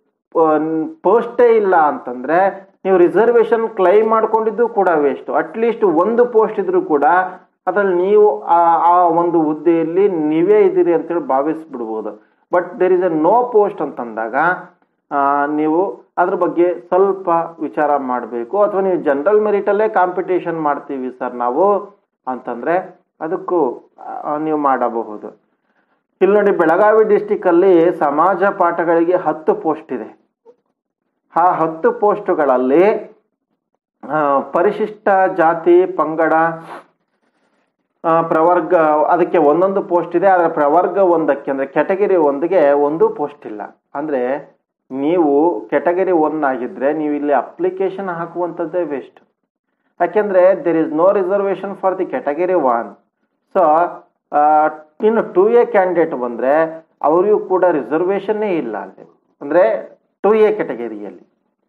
ಪೋಸ್ಟೇ ಇಲ್ಲ ಅಂತಂದ್ರೆ ನೀವು ರಿಸರ್ವೇಶನ್ ಕ್ಲೈಮ್ ಮಾಡ್ಕೊಂಡಿದ್ದು ಕೂಡ ವೇಸ್ಟ್ ಅಟ್ಲೀಸ್ಟ್ ಒಂದು ಪೋಸ್ಟ್ ಇದ್ರೂ ಕೂಡ ಅದ್ರಲ್ಲಿ ನೀವು ಆ ಆ ಒಂದು ಹುದ್ದೆಯಲ್ಲಿ ನೀವೇ ಇದ್ದೀರಿ ಅಂತೇಳಿ ಭಾವಿಸ್ಬಿಡ್ಬೋದು but there is a no post ಅಂತಂದಾಗ ಆ, ನೀವು ಅದ್ರ ಬಗ್ಗೆ ಸ್ವಲ್ಪ ವಿಚಾರ ಮಾಡಬೇಕು ಅಥವಾ ನೀವು ಜನರಲ್ ಮೆರಿಟಲ್ಲೇ ಕಾಂಪಿಟೇಷನ್ ಮಾಡ್ತೀವಿ ಸರ್ ನಾವು ಅಂತಂದ್ರೆ ಅದಕ್ಕೂ ಆ, ನೀವು ಮಾಡಬಹುದು ಇಲ್ಲಿ ನೋಡಿ ಬೆಳಗಾವಿ ಡಿಸ್ಟಿಕ್ ಅಲ್ಲಿ ಸಮಾಜ ಪಾಠಗಳಿಗೆ ಹತ್ತು ಪೋಸ್ಟ್ ಇದೆ ಆ ಹತ್ತು ಪೋಸ್ಟುಗಳಲ್ಲಿ ಆ, ಪರಿಶಿಷ್ಟ ಜಾತಿ ಪಂಗಡ ಆ, ಪ್ರವರ್ಗ ಅದಕ್ಕೆ ಒಂದೊಂದು ಪೋಸ್ಟ್ ಇದೆ ಅದರ ಪ್ರವರ್ಗ ಒಂದಕ್ಕೆ ಅಂದ್ರೆ ಕೆಟಗರಿ ಒಂದಿಗೆ ಒಂದು ಪೋಸ್ಟ್ ಇಲ್ಲ ಅಂದ್ರೆ ನೀವು ಕೆಟಗರಿ ಒನ್ ಆಗಿದ್ರೆ ನೀವು ಇಲ್ಲಿ ಅಪ್ಲಿಕೇಶನ್ ಹಾಕುವಂಥದ್ದೇ ವೇಸ್ಟ್ ಯಾಕೆಂದ್ರೆ there is no reservation for the category one so ಇನ್ನು ಟು ಎ ಕ್ಯಾಂಡಿಡೇಟ್ ಬಂದ್ರೆ ಅವರಿಗೂ ಕೂಡ ರಿಸರ್ವೇಶನ್ನೇ ಇಲ್ಲ ಅಲ್ಲಿ ಅಂದ್ರೆ ಟು ಎ ಕೆಟಗರಿಯಲ್ಲಿ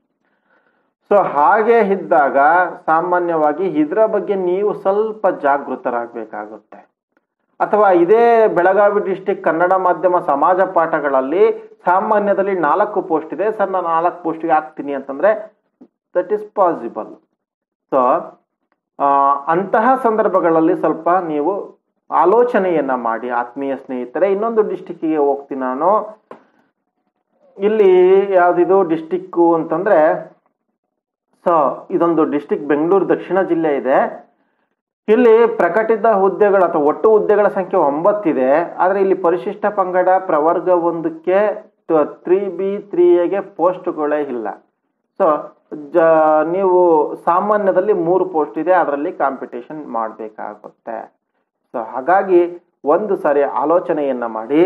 ಸೊ ಹಾಗೆ ಇದ್ದಾಗ ಸಾಮಾನ್ಯವಾಗಿ ಇದರ ಬಗ್ಗೆ ನೀವು ಸ್ವಲ್ಪ ಜಾಗೃತರಾಗಬೇಕಾಗುತ್ತೆ ಅಥವಾ ಇದೇ ಬೆಳಗಾವಿ ಡಿಸ್ಟಿಕ್ ಕನ್ನಡ ಮಾಧ್ಯಮ ಸಮಾಜ ಪಾಠಗಳಲ್ಲಿ ಸಾಮಾನ್ಯದಲ್ಲಿ ನಾಲ್ಕು ಪೋಸ್ಟ್ ಇದೆ ಸರ್ ನಾನು ನಾಲ್ಕು ಪೋಸ್ಟ್ಗೆ ಹಾಕ್ತೀನಿ ಅಂತಂದ್ರೆ ದಟ್ ಈಸ್ ಪಾಸಿಬಲ್ ಸೊ ಅಂತಹ ಸಂದರ್ಭಗಳಲ್ಲಿ ಸ್ವಲ್ಪ ನೀವು ಆಲೋಚನೆಯನ್ನ ಮಾಡಿ ಆತ್ಮೀಯ ಸ್ನೇಹಿತರೆ ಇನ್ನೊಂದು ಡಿಸ್ಟಿಕ್ಕಿಗೆ ಹೋಗ್ತೀನಿ ನಾನು ಇಲ್ಲಿ ಯಾವ್ದಿದು ಡಿಸ್ಟಿಕ್ಕು ಅಂತಂದ್ರೆ ಸೊ ಇದೊಂದು ಡಿಸ್ಟಿಕ್ ಬೆಂಗಳೂರು ದಕ್ಷಿಣ ಜಿಲ್ಲೆ ಇದೆ ಇಲ್ಲಿ ಪ್ರಕಟಿತ ಹುದ್ದೆಗಳು ಅಥವಾ ಒಟ್ಟು ಹುದ್ದೆಗಳ ಸಂಖ್ಯೆ ಒಂಬತ್ತಿದೆ ಆದರೆ ಇಲ್ಲಿ ಪರಿಶಿಷ್ಟ ಪಂಗಡ ಪ್ರವರ್ಗ ಒಂದಕ್ಕೆ ತ್ರೀ ಬಿ ತ್ರೀ ಎಗೆ ಪೋಸ್ಟ್ಗಳೇ ಇಲ್ಲ ಸೊ ಜ ನೀವು ಸಾಮಾನ್ಯದಲ್ಲಿ ಮೂರು ಪೋಸ್ಟ್ ಇದೆ ಅದರಲ್ಲಿ ಕಾಂಪಿಟೇಷನ್ ಮಾಡಬೇಕಾಗುತ್ತೆ ಸೊ ಹಾಗಾಗಿ ಒಂದು ಸಾರಿ ಆಲೋಚನೆಯನ್ನ ಮಾಡಿ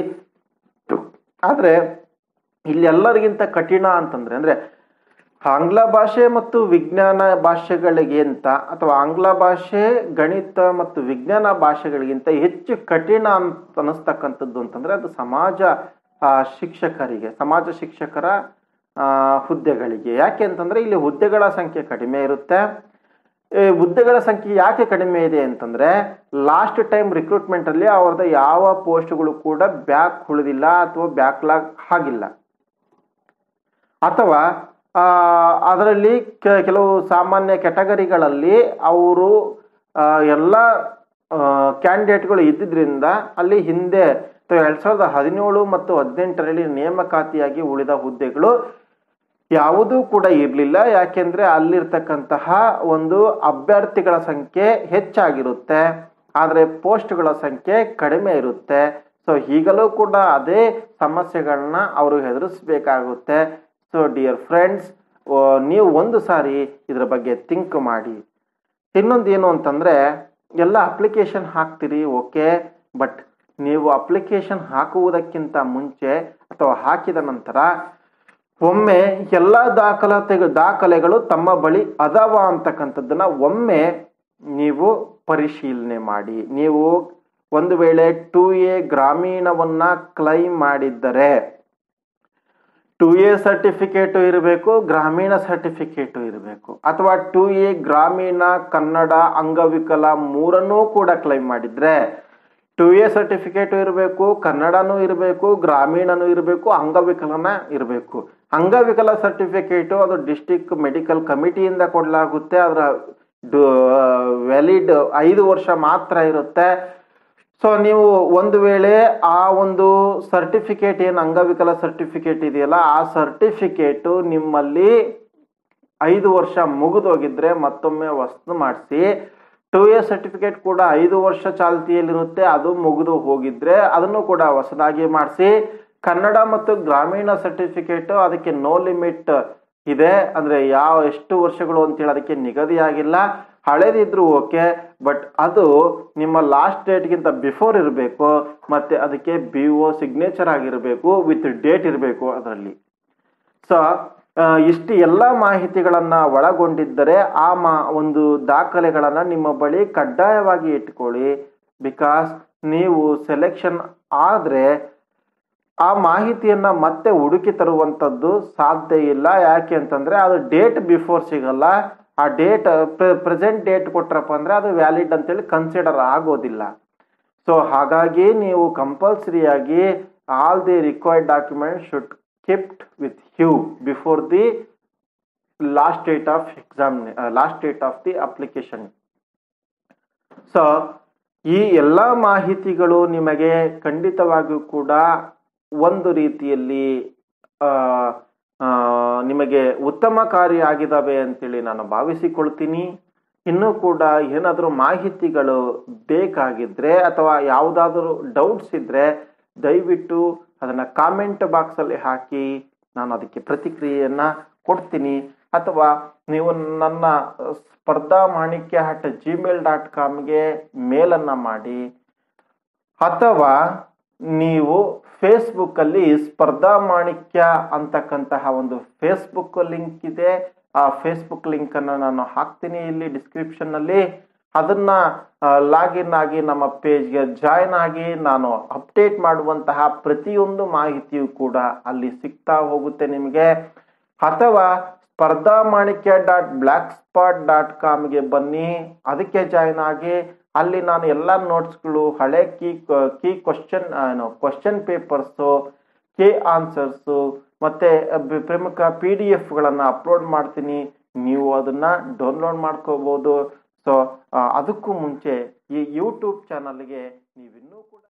ಆದರೆ ಇಲ್ಲಿ ಎಲ್ಲರಿಗಿಂತ ಕಠಿಣ ಅಂತಂದ್ರೆ ಅಂದ್ರೆ ಆಂಗ್ಲ ಭಾಷೆ ಮತ್ತು ವಿಜ್ಞಾನ ಭಾಷೆಗಳಿಗಿಂತ ಅಥವಾ ಆಂಗ್ಲ ಭಾಷೆ ಗಣಿತ ಮತ್ತು ವಿಜ್ಞಾನ ಭಾಷೆಗಳಿಗಿಂತ ಹೆಚ್ಚು ಕಠಿಣ ಅಂತ ಅನಿಸ್ತಕ್ಕಂಥದ್ದು ಅಂತಂದ್ರೆ ಅದು ಸಮಾಜ ಆ, ಶಿಕ್ಷಕರಿಗೆ ಸಮಾಜ ಶಿಕ್ಷಕರ ಆ, ಹುದ್ದೆಗಳಿಗೆ ಯಾಕೆ ಅಂತಂದ್ರೆ ಇಲ್ಲಿ ಹುದ್ದೆಗಳ ಸಂಖ್ಯೆ ಕಡಿಮೆ ಇರುತ್ತೆ ಈ ಹುದ್ದೆಗಳ ಸಂಖ್ಯೆ ಯಾಕೆ ಕಡಿಮೆ ಇದೆ ಅಂತಂದ್ರೆ ಲಾಸ್ಟ್ ಟೈಮ್ ರಿಕ್ರೂಟ್ಮೆಂಟ್ ಅಲ್ಲಿ ಅವ್ರದ್ದು ಯಾವ ಪೋಸ್ಟ್ಗಳು ಕೂಡ ಬ್ಯಾಕ್ ಉಳಿದಿಲ್ಲ ಅಥವಾ ಬ್ಯಾಕ್ಲಾಗ್ ಆಗಿಲ್ಲ ಅಥವಾ ಆ, ಅದರಲ್ಲಿ ಕೆ- ಕೆಲವು ಸಾಮಾನ್ಯ ಕೆಟಗರಿಗಳಲ್ಲಿ ಅವರು ಎಲ್ಲ ಕ್ಯಾಂಡಿಡೇಟ್ಗಳು ಇದ್ದಿದ್ರಿಂದ ಅಲ್ಲಿ ಹಿಂದೆ ಎರಡ್ ಸಾವಿರದ ಹದಿನೇಳು ಮತ್ತು ಹದಿನೆಂಟರಲ್ಲಿ ನೇಮಕಾತಿಯಾಗಿ ಉಳಿದ ಹುದ್ದೆಗಳು ಯಾವುದೂ ಕೂಡ ಇರಲಿಲ್ಲ ಯಾಕೆಂದ್ರೆ ಅಲ್ಲಿರ್ತಕ್ಕಂತಹ ಒಂದು ಅಭ್ಯರ್ಥಿಗಳ ಸಂಖ್ಯೆ ಹೆಚ್ಚಾಗಿರುತ್ತೆ ಆದರೆ ಪೋಸ್ಟ್ಗಳ ಸಂಖ್ಯೆ ಕಡಿಮೆ ಇರುತ್ತೆ ಸೊ ಈಗಲೂ ಕೂಡ ಅದೇ ಸಮಸ್ಯೆಗಳನ್ನ ಅವರು ಎದುರಿಸಬೇಕಾಗುತ್ತೆ ಸೊ ಡಿಯರ್ ಫ್ರೆಂಡ್ಸ್ ನೀವು ಒಂದು ಸಾರಿ ಇದರ ಬಗ್ಗೆ ಥಿಂಕ್ ಮಾಡಿ ಇನ್ನೊಂದು ಏನು ಅಂತಂದ್ರೆ ಎಲ್ಲ ಅಪ್ಲಿಕೇಶನ್ ಹಾಕ್ತೀರಿ ಓಕೆ ಬಟ್ ನೀವು ಅಪ್ಲಿಕೇಶನ್ ಹಾಕುವುದಕ್ಕಿಂತ ಮುಂಚೆ ಅಥವಾ ಹಾಕಿದ ನಂತರ ಒಮ್ಮೆ ಎಲ್ಲ ದಾಖಲಾತಿ ದಾಖಲೆಗಳು ತಮ್ಮ ಬಳಿ ಅದಾವ ಅಂತಕ್ಕಂಥದ್ದನ್ನ ಒಮ್ಮೆ ನೀವು ಪರಿಶೀಲನೆ ಮಾಡಿ ನೀವು ಒಂದು ವೇಳೆ ಟು ಎ ಗ್ರಾಮೀಣವನ್ನ ಕ್ಲೈಮ್ ಮಾಡಿದ್ದರೆ ಟು ಎ ಸರ್ಟಿಫಿಕೇಟು ಇರಬೇಕು ಗ್ರಾಮೀಣ ಸರ್ಟಿಫಿಕೇಟು ಇರಬೇಕು ಅಥವಾ ಟು ಎ ಗ್ರಾಮೀಣ ಕನ್ನಡ ಅಂಗವಿಕಲ ಮೂರನ್ನೂ ಕೂಡ ಕ್ಲೈಮ್ ಮಾಡಿದ್ರೆ ಟು ಎ ಸರ್ಟಿಫಿಕೇಟು ಇರಬೇಕು ಕನ್ನಡನೂ ಇರಬೇಕು ಗ್ರಾಮೀಣನೂ ಇರಬೇಕು ಅಂಗವಿಕಲನ ಇರಬೇಕು ಅಂಗವಿಕಲ ಸರ್ಟಿಫಿಕೇಟು ಅದು ಡಿಸ್ಟಿಕ್ ಮೆಡಿಕಲ್ ಕಮಿಟಿಯಿಂದ ಕೊಡಲಾಗುತ್ತೆ ಅದರ ವ್ಯಾಲಿಡ್ ಐದು ವರ್ಷ ಮಾತ್ರ ಇರುತ್ತೆ ಸೊ ನೀವು ಒಂದು ವೇಳೆ ಆ ಒಂದು ಸರ್ಟಿಫಿಕೇಟ್ ಏನು ಅಂಗವಿಕಲ ಸರ್ಟಿಫಿಕೇಟ್ ಇದೆಯಲ್ಲ ಆ ಸರ್ಟಿಫಿಕೇಟು ನಿಮ್ಮಲ್ಲಿ ಐದು ವರ್ಷ ಮುಗಿದೋಗಿದ್ರೆ ಮತ್ತೊಮ್ಮೆ ವಸ್ತು ಮಾಡಿಸಿ ಟು ಇಯರ್ ಸರ್ಟಿಫಿಕೇಟ್ ಕೂಡ ಐದು ವರ್ಷ ಚಾಲ್ತಿಯಲ್ಲಿರುತ್ತೆ ಅದು ಮುಗಿದು ಹೋಗಿದ್ರೆ ಅದನ್ನು ಕೂಡ ಹೊಸದಾಗಿ ಮಾಡಿಸಿ ಕನ್ನಡ ಮತ್ತು ಗ್ರಾಮೀಣ ಸರ್ಟಿಫಿಕೇಟ್ ಅದಕ್ಕೆ ನೋ ಲಿಮಿಟ್ ಇದೆ ಅಂದ್ರೆ ಯಾವ ಎಷ್ಟು ವರ್ಷಗಳು ಅಂತೇಳಿ ಅದಕ್ಕೆ ನಿಗದಿಯಾಗಿಲ್ಲ ಹಳೇದಿದ್ರು ಓಕೆ ಬಟ್ ಅದು ನಿಮ್ಮ ಲಾಸ್ಟ್ ಡೇಟ್ಗಿಂತ ಬಿಫೋರ್ ಇರಬೇಕು ಮತ್ತೆ ಅದಕ್ಕೆ ಬಿ ಒ ಸಿಗ್ನೇಚರ್ ಆಗಿರಬೇಕು ವಿತ್ ಡೇಟ್ ಇರಬೇಕು ಅದರಲ್ಲಿ ಸೊ ಇಷ್ಟು ಎಲ್ಲ ಮಾಹಿತಿಗಳನ್ನ ಒಳಗೊಂಡಿದ್ದರೆ ಆ ಮಾ ಒಂದು ದಾಖಲೆಗಳನ್ನ ನಿಮ್ಮ ಬಳಿ ಕಡ್ಡಾಯವಾಗಿ ಇಟ್ಕೊಳ್ಳಿ ಬಿಕಾಸ್ ನೀವು ಸೆಲೆಕ್ಷನ್ ಆದ್ರೆ ಆ ಮಾಹಿತಿಯನ್ನ ಮತ್ತೆ ಹುಡುಕಿ ತರುವಂಥದ್ದು ಸಾಧ್ಯ ಇಲ್ಲ ಯಾಕೆ ಅಂತಂದ್ರೆ ಅದು ಡೇಟ್ ಬಿಫೋರ್ ಸಿಗಲ್ಲ ಆ ಡೇಟ್ ಪ್ರೆಸೆಂಟ್ ಡೇಟ್ ಕೊಟ್ರಪ್ಪ ಅಂದ್ರೆ ಅದು ವ್ಯಾಲಿಡ್ ಅಂತೇಳಿ ಕನ್ಸಿಡರ್ ಆಗೋದಿಲ್ಲ ಸೊ ಹಾಗಾಗಿ ನೀವು ಕಂಪಲ್ಸರಿಯಾಗಿ all the required document should kept with you before the last date of exam uh, last date of the application so ಈ ಎಲ್ಲ ಮಾಹಿತಿಗಳು ನಿಮಗೆ ಖಂಡಿತವಾಗಿಯೂ ಕೂಡ ಒಂದು ರೀತಿಯಲ್ಲಿ ಆ, ಆ, ನಿಮಗೆ ಉತ್ತಮಕಾರಿಯಾಗಿದ್ದಾವೆ ಅಂತೇಳಿ ನಾನು ಭಾವಿಸಿಕೊಳ್ತೀನಿ ಇನ್ನೂ ಕೂಡ ಏನಾದರೂ ಮಾಹಿತಿಗಳು ಬೇಕಾಗಿದ್ರೆ ಅಥವಾ ಯಾವುದಾದ್ರೂ ಡೌಟ್ಸ್ ಇದ್ರೆ ದಯವಿಟ್ಟು ಅದನ್ನ ಕಾಮೆಂಟ್ ಬಾಕ್ಸ್ ಅಲ್ಲಿ ಹಾಕಿ ನಾನು ಅದಕ್ಕೆ ಪ್ರತಿಕ್ರಿಯೆಯನ್ನ ಕೊಡ್ತೀನಿ ಅಥವಾ ನೀವು ನನ್ನ ಸ್ಪರ್ಧಾ ಮಾಣಿಕ್ಯ ಹಟ್ ಜಿಮೇಲ್ ಡಾಟ್ ಕಾಮ್ಗೆ ಮೇಲನ್ನ ಮಾಡಿ ಅಥವಾ ನೀವು ಫೇಸ್ಬುಕ್ ಅಲ್ಲಿ ಸ್ಪರ್ಧಾ ಮಾಣಿಕ್ಯ ಅಂತಕ್ಕಂತಹ ಒಂದು ಫೇಸ್ಬುಕ್ ಲಿಂಕ್ ಇದೆ ಆ ಫೇಸ್ಬುಕ್ ಲಿಂಕ್ ಅನ್ನ ನಾನು ಹಾಕ್ತೀನಿ ಇಲ್ಲಿ ಡಿಸ್ಕ್ರಿಪ್ಷನ್ ನಲ್ಲಿ ಅದನ್ನ ಲಾಗಿನ್ ಆಗಿ ನಮ್ಮ ಪೇಜ್ಗೆ ಜಾಯ್ನ್ ಆಗಿ ನಾನು ಅಪ್ಡೇಟ್ ಮಾಡುವಂತಹ ಪ್ರತಿಯೊಂದು ಮಾಹಿತಿಯು ಕೂಡ ಅಲ್ಲಿ ಸಿಗ್ತಾ ಹೋಗುತ್ತೆ ನಿಮಗೆ ಅಥವಾ ಸ್ಪರ್ಧಾ ಮಾಣಿಕ್ಯ ಡಾಟ್ ಬ್ಲ್ಯಾಕ್ ಸ್ಪಾಟ್ ಡಾಟ್ ಕಾಮ್ಗೆ ಬನ್ನಿ ಅದಕ್ಕೆ ಜಾಯ್ನ್ ಆಗಿ ಅಲ್ಲಿ ನಾನು ಎಲ್ಲ ನೋಟ್ಸ್ಗಳು ಹಳೆ ಕೀ ಕೀ ಕ್ವಶನ್ ಏನು ಕ್ವಶನ್ ಪೇಪರ್ಸು ಕೆ ಆನ್ಸರ್ಸು ಮತ್ತೆ ಬ- ಪ್ರಮುಖ ಪಿ ಡಿ ಎಫ್ಗಳನ್ನು ಅಪ್ಲೋಡ್ ಮಾಡ್ತೀನಿ ನೀವು ಅದನ್ನ ಡೌನ್ಲೋಡ್ ಮಾಡ್ಕೋಬಹುದು ಸೊ ಅದಕ್ಕೂ ಮುಂಚೆ ಈ ಯೂಟ್ಯೂಬ್ ಚಾನಲ್ಗೆ ನೀವು